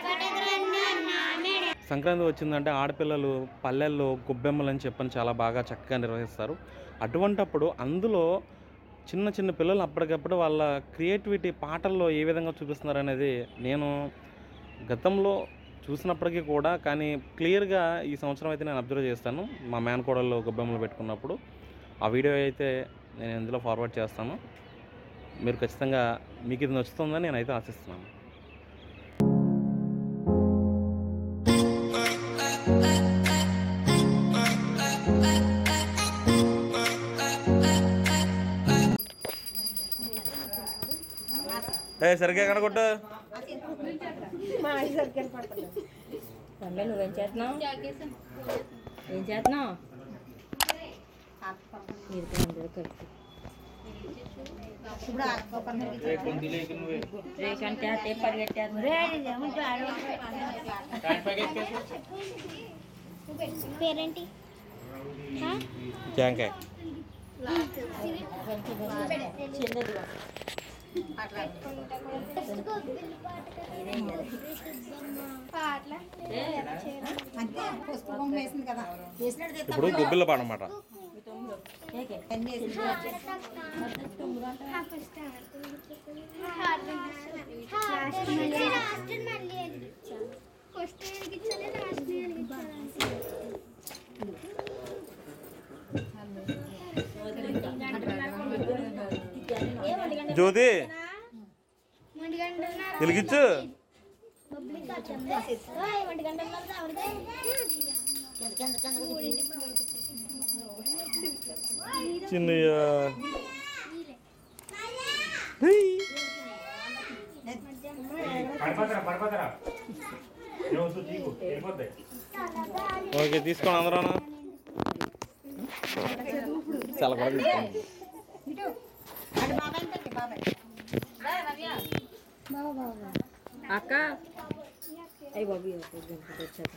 సంక్రాంతి వచ్చిందంటే ఆడపిల్లలు పల్లెల్లో గొబ్బెమ్మలు అని చెప్పని చాలా బాగా చక్కగా నిర్వహిస్తారు అటువంటప్పుడు అందులో చిన్న చిన్న పిల్లలు అప్పటికప్పుడు వాళ్ళ క్రియేటివిటీ పాటల్లో ఏ విధంగా చూపిస్తున్నారు అనేది నేను గతంలో చూసినప్పటికీ కూడా కానీ క్లియర్గా ఈ సంవత్సరం అయితే నేను అబ్జర్వ్ చేస్తాను మా మేనకోడల్లో గొబ్బెమ్మలు పెట్టుకున్నప్పుడు ఆ వీడియో అయితే నేను ఇందులో ఫార్వర్డ్ చేస్తాను మీరు ఖచ్చితంగా మీకు ఇది నచ్చుతుందని నేనైతే ఆశిస్తున్నాను ఏ సరిగ్గా కనకొట్టు తమ్మే నువ్వేం చేస్తున్నావు ఏం చేస్తున్నావు మీరు అందరూ కలిసి రేకంటే అట్టే పరిగెట్టేస్తున్నారు పేరేంటి జాంకాయ చిన్నదిగా అంతే పసుపు బొమ్మ వేసింది కదా వేసినట్టు తెస్తా. ఇప్పుడు గుబ్బిళ్ళ పాట అనమాట ఏకే ఎన్ని వేసింది? జ్యోతి వెలిగించు చిన్నయ్య ఓకే తీసుకోండి అందరూ చాలా కూడా తీసుకోండి ఇటు అటు బాబాయ్ పెట్టు, బాబాయ్ అక్క అయ్యి బాబు వచ్చాక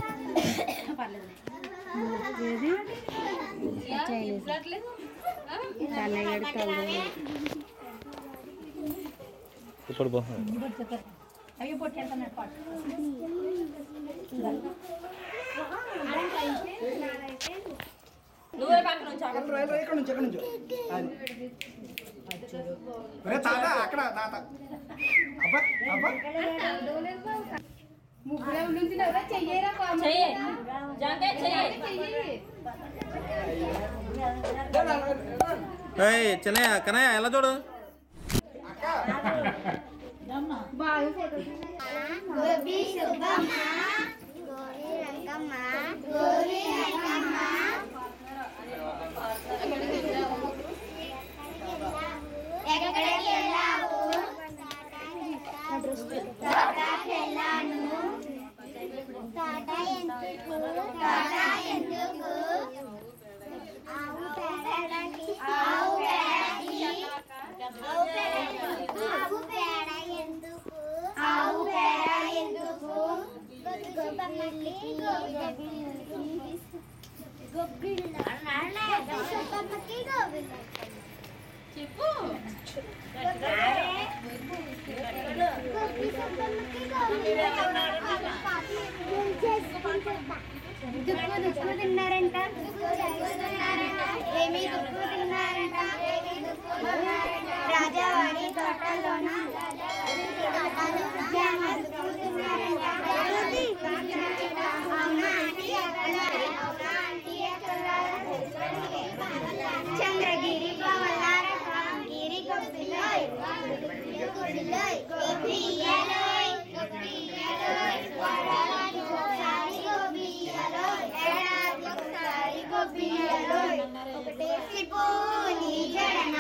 ఇప్పుడు పోతుంది అయ్యో పొట్టి వెళ్తున్నాడు పాటు నువ్వే పక్కన నుంచి అక్కడ ఇక్కడ నుంచి ఇక్కడ నుంచి అది ఒరే తాత అక్కడ తాత అబ్బా అబ్బా చెయ్యి జాంకాయ చెయ్యి ఏయ్ చిన్నయ్య కన్నయ్య ఎలా చూడు గోపి సుబ్బమ్మ గోరి రంగమ్మ గోరి రంగమ్మ ఎక్కడికి వెళ్ళావు టాటాకి వెళ్ళాను టాటా ఎందుకు టాటా ఎందుకు ఆవు పేడకి ఆవు పేడకి ఆవు పేడ ఆవు పేడ ఎందుకు ఆవు పేడ ఎందుకు గొప్పమ్మకి గొబ్బిళ్ళ గొప్పమ్మకి గొబ్బిళ్ళ చెప్పు దుక్కు దుక్కు తిన్నారంట ఏమి దుక్కు తిన్నారంట రాజావాడి తోటలోన జామ దుక్కు తిన్నారంట అవునా ఆంటీ అవునా ఆంటీ చంద్రగిరి పవలార గిరి గొప్పిలోయ్ గొప్పిలోయ్ గొప్పియలోయ్ గొప్పియలోయ్ వరాలాది ఒకసారి గొప్పియలోయ్ ఏడాది ఒకసారి గొప్పియలోయ్ ఒకటేసి పూని జడన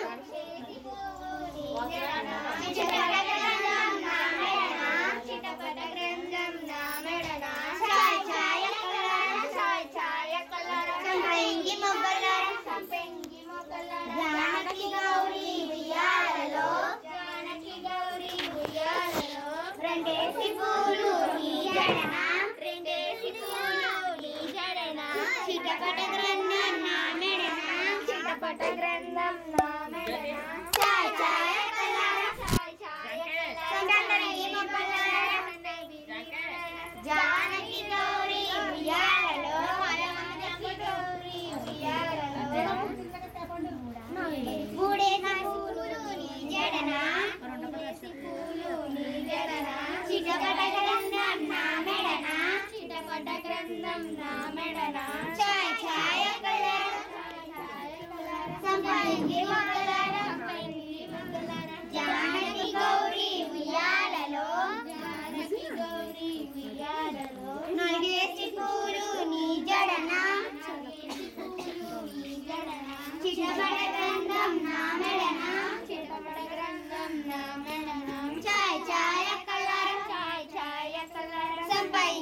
చిటపట గ్రంథం నా మెడన చిటపట గ్రంథం నా మెడన ఛాయ్ ఛాయ కలర ఛాయ్ ఛాయ కలర సంపెంగి మొగ్గలర సంపెంగి మొగ్గలర జానకి గౌరీ ఉయ్యాలలో జానకి గౌరీ ఉయ్యాలలో రెండేసి పూలు నీ జడన రెండేసి పూలు నీ జడన చిటపట గ్రంథం నా మెడన చిటపట గ్రంథం నా మెడన ఛాయ్ ఛాయ కలర ఛాయ్ ఛాయ కలర సంపెంగి మొగ్గలర సంపెంగి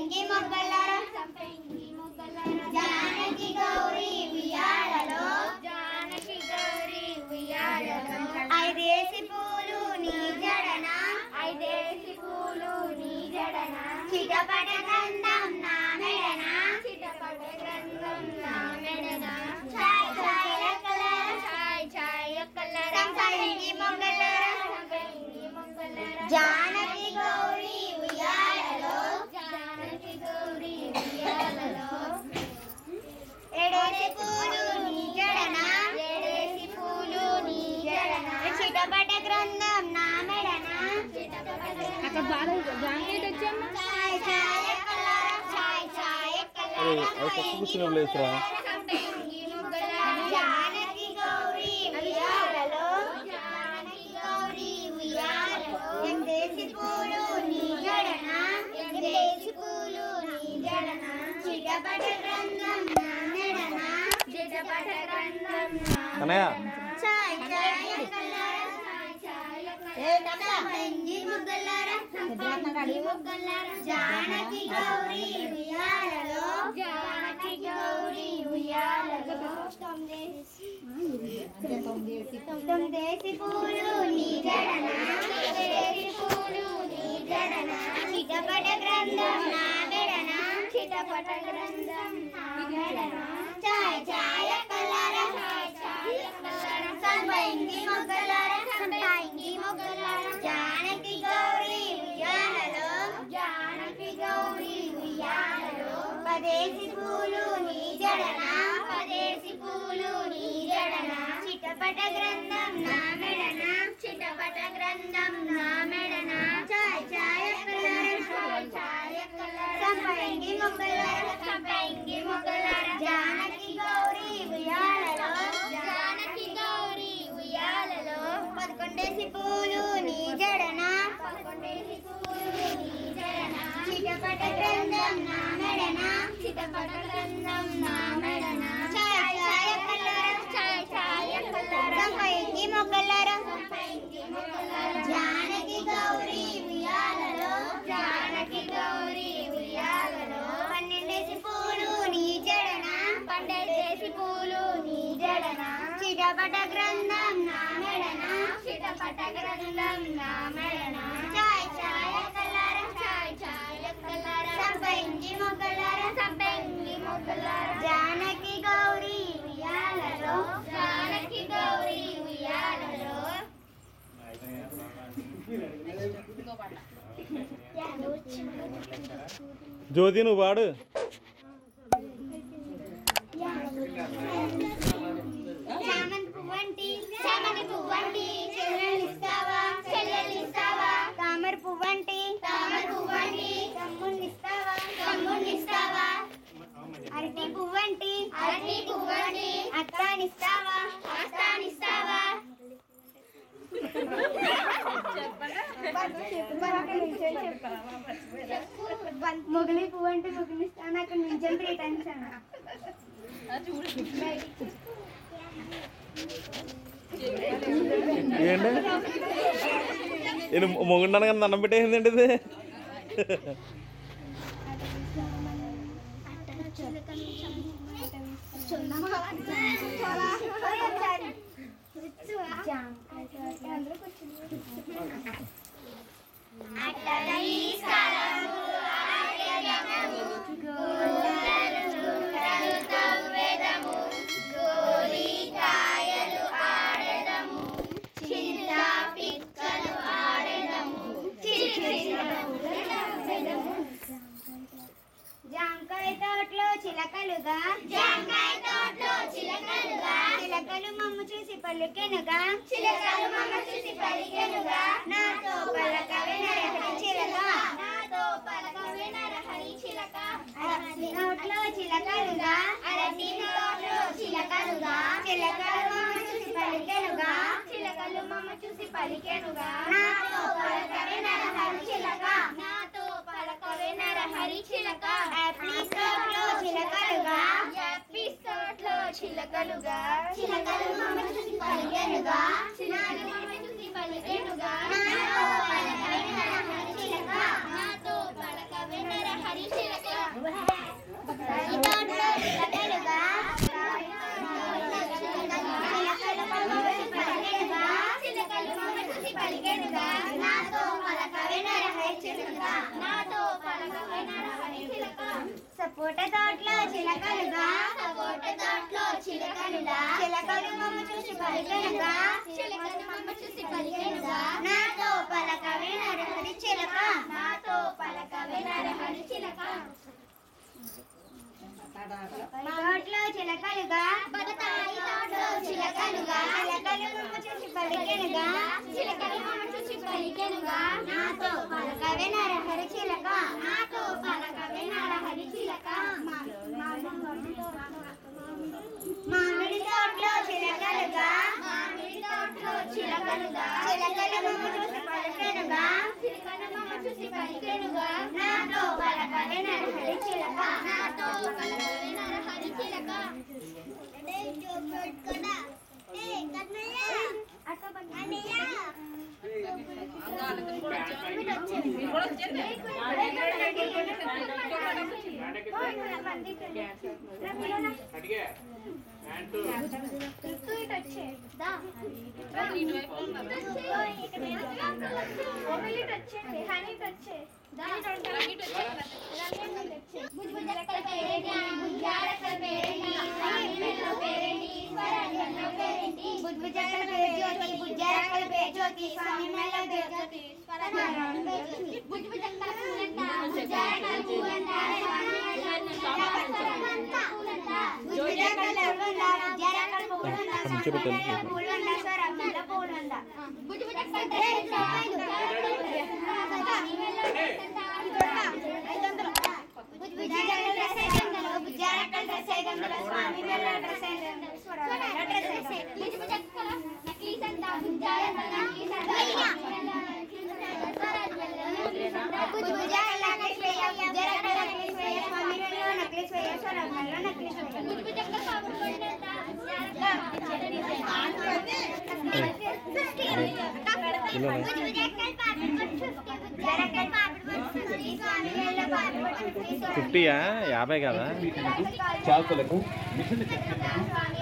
సంపంగి మొగ్గలార సంపంగి మొగ్గలార జానకి గౌరీ ఉయ్యాలలో జానకి గౌరీ ఉయ్యాలలో ఐదేసి పూలు నీ జడన ఐదేసి పూలు నీ జడన చిటపట గంధం నా మెడన చిటపట గంధం నా మెడన ఛాయ్ ఛాయ్ కలర్ ఛాయ్ ఛాయ్ కలర్ సంపంగి మొగ్గలార సంపంగి మొగ్గలార జానకి గౌరీ ఉయ్యాలలో జానకి గౌరీ ఉయ్యాలలో ఎడేసి పూలు నీ జడన ఎడేసి పూలు నీ జడన చిటపట గ్రంథం నా మెడన అక్కడ బాగా జాంకేట్ వచ్చాను ఛాయ్ ఛాయ్ కలర్ ఛాయ్ ఛాయ్ అరే అది పక్క కూర్చున్న ప్లేస్ రా జానకి గౌరీ ఉయ్యాలలో జానకి గౌరీ ఉయ్యాలలో ఎందేసి పూలు నీ జడన ఎందేసి పూలు నీ జడన చిటపట గ్రంథం నా మెడన చిటపట గ్రంథం నా కన్నయ్య ఛాయ్ ఛాయ్ కలర్ ఛాయ్ ఛాయ్ కలర్ సంపంగి మొగ్గలార సంపంగి మొగ్గలార జానకి గౌరీ ఉయ్యాలలో జానకి గౌరీ ఉయ్యాలలో తొమ్మిదేసి పూలు నీ జడన తొమ్మిదేసి పూలు నీ జడన చిటపట గ్రంథం నా మెడన చిటపట గ్రంథం నా మెడన ఛాయ్ ఛాయ కలర ఛాయ్ ఛాయ కలర సంపంగి మొగ్గలార సంపంగి మొగ్గలార జానకి గౌరీ ఉయ్యాలలో జానకి గౌరీ ఉయ్యాలలో పదేసి పూలు నీ జడన పదేసి పూలు నీ జడన చిటపట గ్రంథం నా మెడన చిటపట గ్రంథం నా మెడన ఛాయ్ ఛాయ కలర ఛాయ్ ఛాయ కలర సంపంగి మొగ్గలార సంపంగి మొగ్గలార జానకి గౌరీ ఉయ్యాలలో జానకి గౌరీ ఉయ్యాలలో పదకొండేసి పూలు నీ జడన పదకొండేసి పూలు నీ జడన చిటపట గ్రంథం నా మెడన చిటపట గ్రంథం నా మెడన ఛాయ్ ఛాయ కలర ఛాయ్ ఛాయ కలర సంపంగి మొగ్గలార సంపంగి మొగ్గలార జానకి గౌరీ ఉయ్యాలలో జానకి గౌరీ ఉయ్యాలలో పన్నెండేసి పూలు నీ జడన పన్నెండేసి పూలు నీ జడన చిటపట గ్రంథం నా మెడన చిటపట గ్రంథం నా మెడన ఛాయ్ ఛాయ కలర ఛాయ్ ఛాయ కలర సంపంగి మొగ్గలార సంపంగి మొగ్గలార జానకి గౌరీ ఉయ్యాలలో జానకి గౌరీ ఉయ్యాలలో జ్యోతి నువ్వు వాడు చామంతి పువ్వంటి చామంతి పువ్వంటి చెల్లెలిస్తావా చెల్లెలిస్తావా తామర పువ్వంటి తామర పువ్వంటి తమ్ముడిస్తావా తమ్ముడిస్తావా అరటి పువ్వంటి అరటి పువ్వంటి అత్తానిస్తావా అత్తానిస్తావా మొగలి పువ్వంటి మొగలిస్తాను అక్కడ నుంచి త్రీ టైమ్స్ అన్నా ఏంటి నేను మొగుండాను కానీ దండం పెట్టేసింది ఏంటి ఇది జాంకాయ తోటలో చిలకలుగా జాంకాయ తోటలో చిలకలుగా చిలకలు మమ్మ చూసి పలికెనుగా చిలకలు మమ్మ చూసి పలికెనుగా నాతో పలకవే నరహరి చిలక నాతో పలకవే నరహరి చిలక అరటి నోట్లో చిలకలుగా అరటి నోట్లో చిలకలుగా చిలకలు మమ్మ చూసి పలికెనుగా చిలకలు మమ్మ చూసి పలికెనుగా నాతో పలకవే నరహరి చిలక నాతో పలకవే నరహరి చిలక ఎపిసోడ్లో చిలకలుగా ఎపిసోడ్లో చిలకలుగా చిలకలు మమ్మ చూసి పలికెనుగా చిలకలు మమ్మ చూసి పలికెనుగా నాతో పలకవే నరహరి చిలక నాతో పలకవే నరహరి హరి చిలక రాయి తోటలో చిలకలుగా చిలకలు మమ్మ చూసి పలికెనుగా నాతో పలకవే నరహరి చిలక నాతో పలకవే నరహరి చిలక సపోట తోటలో చిలకలుగా సపోట తోటలో చిలకలుగా చిలకలు మమ్మ చూసి పలికెనుగా చిలకలు మమ్మ చూసి పలికెనుగా నాతో పలకవే నరహరి చిలక నాతో పలకవే నరహరి చిలక తోటలో చిలకలుగా బతాయి తోటలో చిలకలుగా చిలకలు మమ్మ చూసి పలికెనుగా చిలకలు మమ్మ చూసి పలికెనుగా నాతో పలకవే నరహరి చిలక నాతో పలకవే నరహరి చిలక మామిడి తోటలో చిలకలుగా మామిడి తోటలో చిలకలుగా చిలకలు మమ్మ చూసి పలికెనుగా చిలకలు మమ్మ చూసి పలికెనుగా నాతో పలకవే నరహరి చిలక నాతో పలకవే నరహరి చిలక ఫిఫ్టీయా యాభై కదా చాకులకు మిషన్ చెట్లకు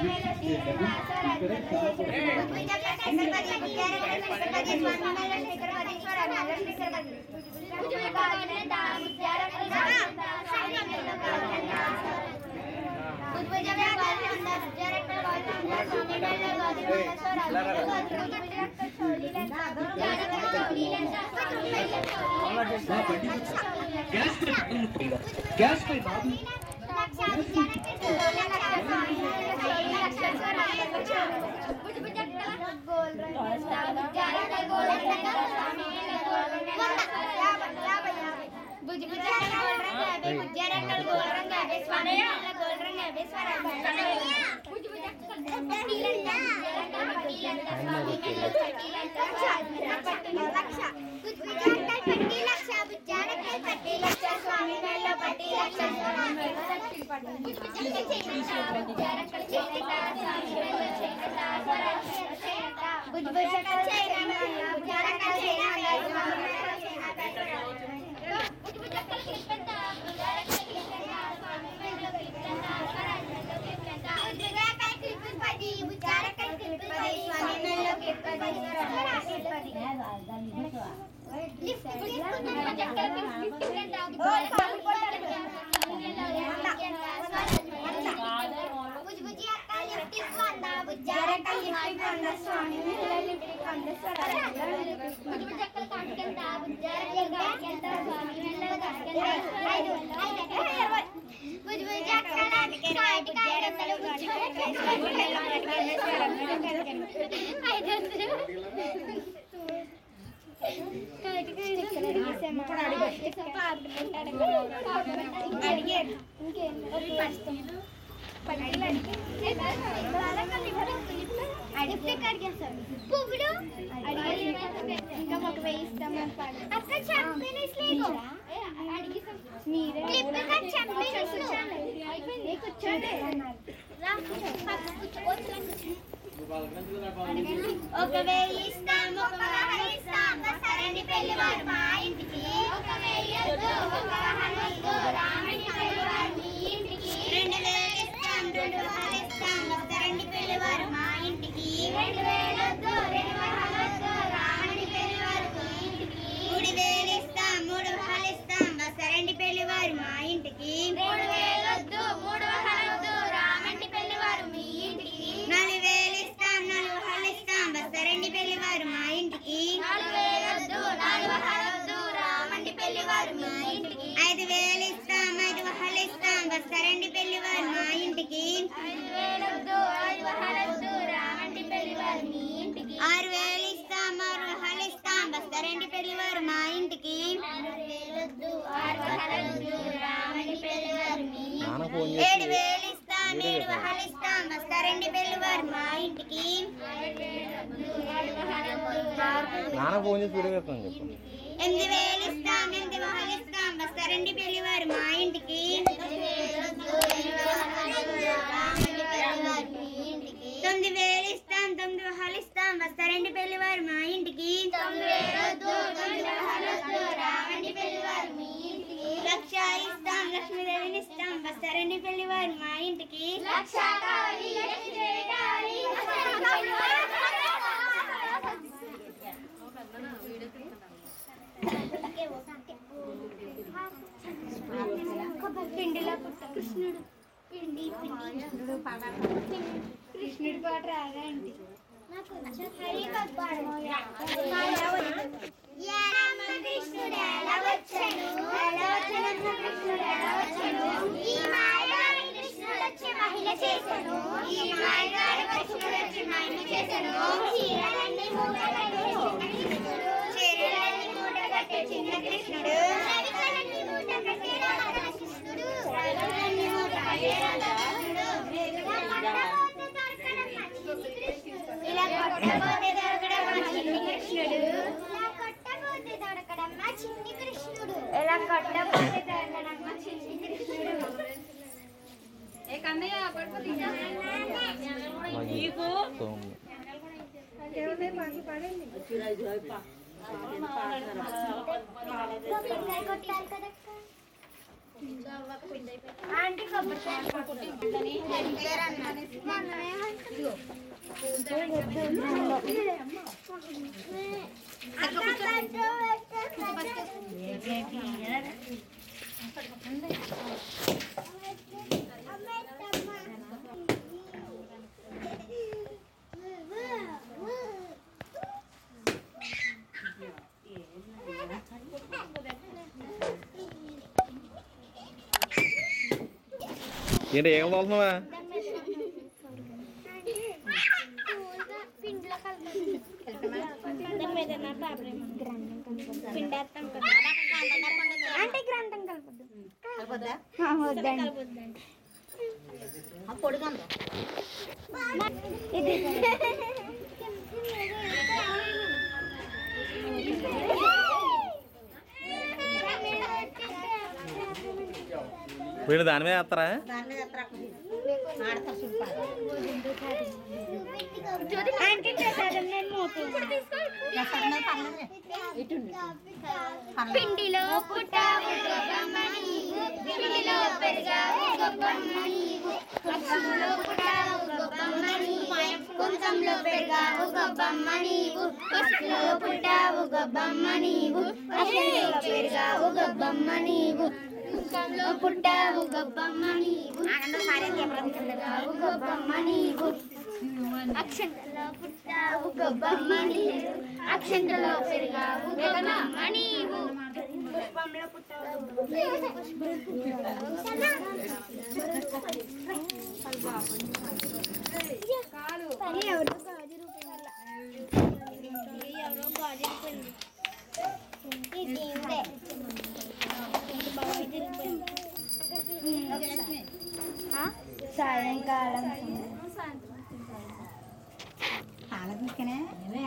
గ్యాస్ పై గ్యాస్ పై బాబు పువ్వులు ఇంకా మాకు వేయిస్తాం అక్కడ చాంపియన్స్ లేదు క్లిప్ కట్ చాంపియన్స్ కూర్చోండి రా కూర్చో కూర్చో ఒక వెయ్యి ఇస్తాం ఒక వాహనం ఇస్తాం సరండి పెళ్లి వారు మా ఇంటికి ఒక వెయ్యి వద్దు, ఒక వాహనం వద్దు, రామని పెళ్లి వారు మీ ఇంటికి రెండు వేలు ఇస్తాం రెండు వాహనాలు ఇస్తాం సరండి పెళ్లి వారు మా ఇంటికి రెండు వేలు వద్దు, రెండు వాహనాలు వద్దు, రామని పెళ్లి వారు మీ ఇంటికి మూడు వేలు ఇస్తాం మూడు వాహనాలు ఇస్తాం సరండి పెళ్లి వారు మా ఇంటికి మూడు వేలు వద్దు మూడు వాహనాలు వద్దు రామండి పెళ్లి వారు మీ ఇంటికి నాలుగు వేలు ఇస్తాం నాలుగు వాహనాలు ఇస్తాం బస్తారండి పెళ్లి వారు మా ఇంటికి నాలుగు వేలు వద్దు నాలుగు వాహనాలు వద్దు రామండి పెళ్లి వారు మా ఇంటికి ఐదు వేలు ఇస్తాం ఐదు వాహనాలు ఇస్తాం బస్తారండి పెళ్లి వారు మా ఇంటికి ఐదు వేలు వద్దు ఐదు వాహనాలు వద్దు రామండి పెళ్లి వారు మీ ఇంటికి ఆరు వేలు ఇస్తాం ఆరు వాహనాలు ఇస్తాం బస్తారండి పెళ్లి వారు మా ఇంటికి ఆరు వేలు వద్దు ఆరు వాహనాలు వద్దు రామండి పెళ్లి వారు మీ నాన్న ఫోన్ ఏడు చేసి వేలు ఇస్తాం ఏడు వహాలు ఇస్తాం వస్తారండి పెళ్లి వారు మా ఇంటికి నాన్న ఫోన్ చేసి వీడియో చేస్తాను చెప్పు ఎనిమిది వేలు ఇస్తాం ఎనిమిది వహాలు ఇస్తాం వస్తారండి పెళ్లి వారు మా ఇంటికి తొమ్మిది వేలు ఇస్తాం తొమ్మిది వహాలు ఇస్తాం వస్తారండి పెళ్లి వారు మా ఇంటికి లక్ష ఇస్తాం లక్ష్మీదేవిని ఇస్తాం వస్తారండి పెళ్లి వారు మా ఇంటికి లక్ష కావాలి లక్ష్మీదేవి కావాలి పిండిలో పుట్ట కృష్ణుడు పిండి పిండి కృష్ణుడి పాట రాగా అండి కృష్ణుడు ఎలా వచ్చాను ఎలా వచ్చాను కృష్ణుడు ఎలా వచ్చాను ఈ మాయగారి కృష్ణుడు వచ్చి మహిళ చేశాను ఈ మాయగారి కృష్ణుడు వచ్చి మహిళ చేశాను చీరలన్నీ మూట కట్టే చిన్న కృష్ణుడు చీరలన్నీ మూట కట్టే చిన్న కృష్ణుడు రవికలన్నీ మూట కట్టే రాధాకృష్ణుడు రవికలన్నీ మూట కట్టే రాధాకృష్ణుడు ఇలా కొట్టబోతే దొరకడం మా చిన్ని కృష్ణుడు ఇలా కొట్టబోతే దొరకడం మా చిన్ని కృష్ణుడు ఇలా కొట్టబోతే దొరకడం మా చిన్ని కృష్ణుడు నీకు సోము కొట్టాలి కదా ఆంటీ ఏంటి ఏం పోతున్నావా అంటే గ్రంథం కలపద్దు వద్దండి ఇది వీళ్ళు దాని మీద వేస్తారా అంటే ప్రసాదం నేను మోతుంది పిండిలో పుట్టావు గొప్పమ్మ నీవు పిండిలో పెరిగావు గొప్పమ్మ నీవు పక్షంలో పుట్టావు గొప్పమ్మ నీవు కుంకంలో పెరిగావు గొప్పమ్మ నీవు పసుపులో పుట్టావు గొప్పమ్మ నీవు పసుపులో పెరిగావు గొప్పమ్మ నీవు కుంకంలో పుట్టావు గొప్పమ్మ నీవు పెరిగావు గొప్పమ్మ నీవు అక్షంతలో పుట్టావు గొప్పమ్మ నీవు అక్షంతలో పెరిగావు గొప్పమ్మ నీవు పుష్పంలో పుట్టావు పని ఎవరో గాజు రూపాయల ఎవరో గాజు రూపాయలు ఇది ఇంతే సాయంకాలం ఆలోచించుకునే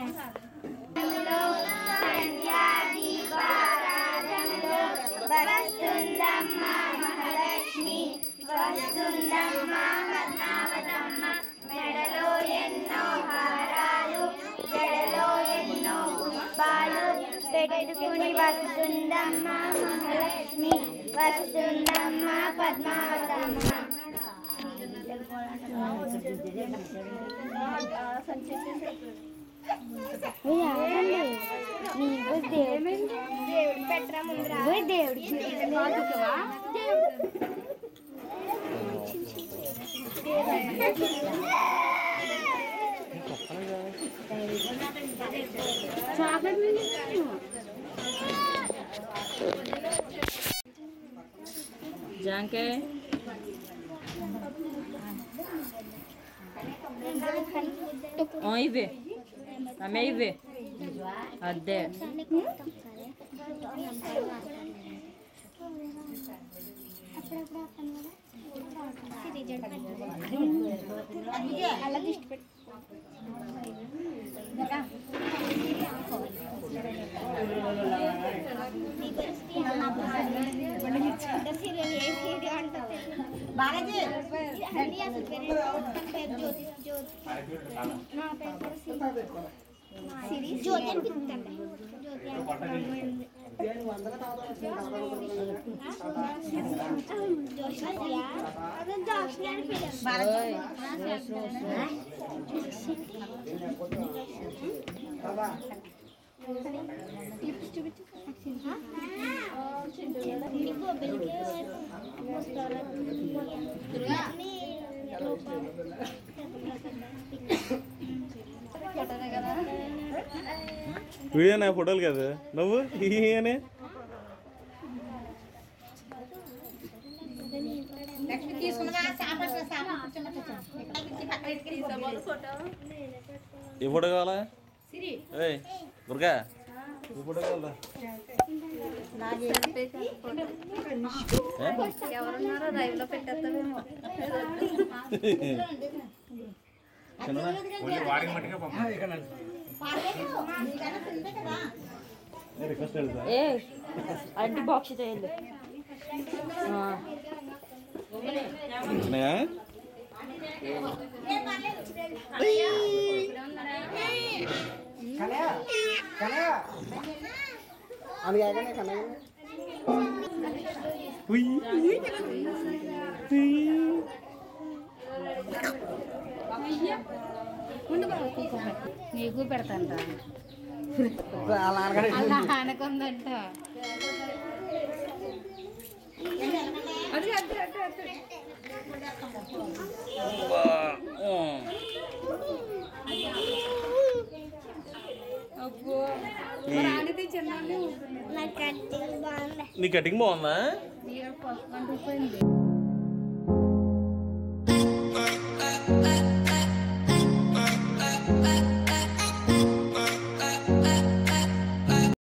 వస్తుందమ్మ మహాలక్ష్మి వస్తుందమ్మ పద్మావతమ్మ మెడలో ఎన్నో పెట్టుకుని వస్తుందమ్మ మహాలక్ష్మి వస్తుందమ్మ పద్మావతమ్మ దేవుడు పెట్టరా ముందర దేవుడికి జాంకే ఆ, ఇవే ఆమె ఇవే అదే అలా దిష్టి పెట్టు బాలాజీ జ్యోతి అని పిలుస్తాండి ఓయ్ వీడియో నా ఫోటోలు కదా నువ్వు ఈయనే లక్ష్మి తీసుకున్నవా సాపట్ల సాప కూర్చోమని కూర్చో. ఇక్కడ నుంచి పక్కన ఎత్తుకెళ్ళి ఏ ఫోటో కావాలా ఏయ్ దుర్గా ఈ ఫోటో కావాలా ఎవరున్నారో లైవ్ లో పెట్టేస్తామేమో చిన్న రిక్వెస్ట్ తెలుసా ఏ అడ్డి బాక్స్ చేయాలి చిన్నగా కనయా కనయా అది కాకనే కనయా ఉయ్. నీకు పెడతాను అలా అనగానే అలా అనుకుందంట అబ్బా. ఉమ్. నాకు బాగుంది నీ కటింగ్ బాగుందా పసుపు అంటుకుపోయింది